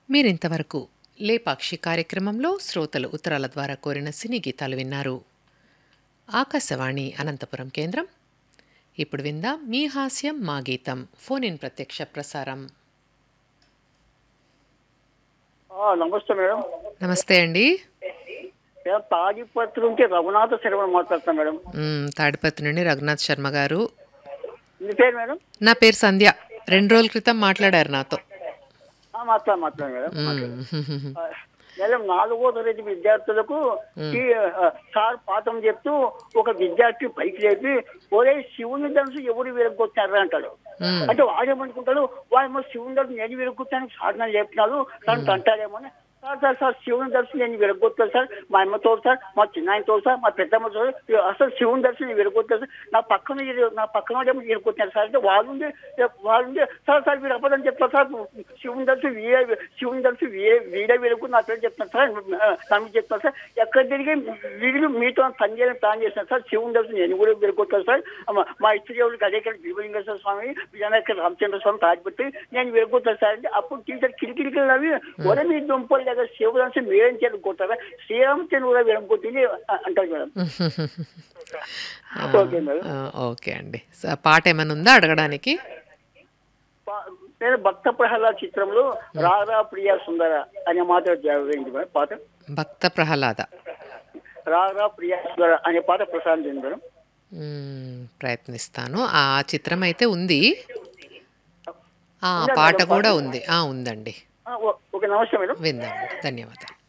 మీరింతవరకు లేపాక్షి కార్యక్రమంలో శ్రోతలు ఉత్తరాల ద్వారా కోరిన సినీ గీతాలు విన్నారు ఆకాశవాణి అనంతపురం కేంద్రం ఇప్పుడు విందాం మీ హాస్యం మా గీతం ఫోన్ ఇన్ ప్రత్యక్ష ప్రసారం ఆ, నమస్తే మేడం నమస్తే అండి నేను తాడిపత్రి నుంచి రఘునాథ శర్మ మాట్లాడుతాను మేడం మ్, తాడిపత్రి నుండి రఘునాథ్ శర్మ గారు మీ పేరు మేడం నా పేరు సంధ్య రెండు రోజుల క్రితం మాట్లాడారు నాతో ఆ, మాట్లాడు మాట్లాడు మేడం మ్, ఆ, మేడం నాలుగో తరగతి విద్యార్థులకు ఈ, ఆ, సార్ పాఠం చెప్తూ ఒక విద్యార్థి పైకి లేపి ఒరే శివుని ధనుసు ఎవరు విరగొచ్చారు అంటాడు మ్, అంటే వాడేమనుకుంటాడు వాడేమో శివుని ధనుసు నేను విరగొచ్చాను సాధన చెప్తున్నాడు తను అంటాడేమో అని. సార్ సార్ సార్ శివుని దర్శనం నేను విరగొట్టాను సార్ మా అమ్మ తోడు సార్ మా చిన్నాయన తోడు సార్ మా పెద్దమ్మ తోడు అసలు శివుని దర్శనం నేను విరగొట్టాను సార్ నా పక్కన ఇరు- నా పక్కన వాడేమో విరగొట్టారు సార్ అంటే వాళ్ళుండి వాళ్ళుండి సార్ సార్ మీరు అబద్ధం చెప్తారు సార్ శివుని దర్శనం వీడే శివుని దర్శనం వీడే వీడే విరగొట్టి నా పేరు చెప్తాను సార్ తమిళ చెప్తాను సార్ ఎక్కడ తిరిగి వీళ్ళు మీతో పని చేయడం ప్లాన్ చేస్తాను సార్ శివుని దర్శనం నేను కూడా విరగొట్టాను సార్ మా- మా ఇష్ట దేవుడికి అదే ఇక్కడ భీమలింగేశ్వర స్వామి విజయనగర రామచంద్ర స్వామి తాడిపెట్టి నేను విరగొట్టాను సార్ అంటే అప్పుడు టీచర్ కిరికిరికి అవి ఒరే మీ దుంపలు దగ్గర శివదాంశం మీరేం చేయకొట్టారా శ్రీరామచంద్ర కూడా విరగొట్టింది అ- అంటారు మేడం ఓకే మేడం ఆ, ఓకే అండి స- పాట ఏమైనా ఉందా అడగడానికి పా- నేను భక్త ప్రహ్లాద్ చిత్రంలో రారా ప్రియా సుందర అనే మాట జరిగింది మేడం పాట భక్త ప్రహ్లాద రారా ప్రియా సుందర అనే పాట ప్రసాదించింది మేడం మ్, ప్రయత్నిస్తాను ఆ చిత్రం అయితే ఉంది ఆ పాట కూడా ఉంది ఆ ఉందండి ఆ, ఓ- ఓకే నమస్తే మేడం విందాం ధన్యవాదాలు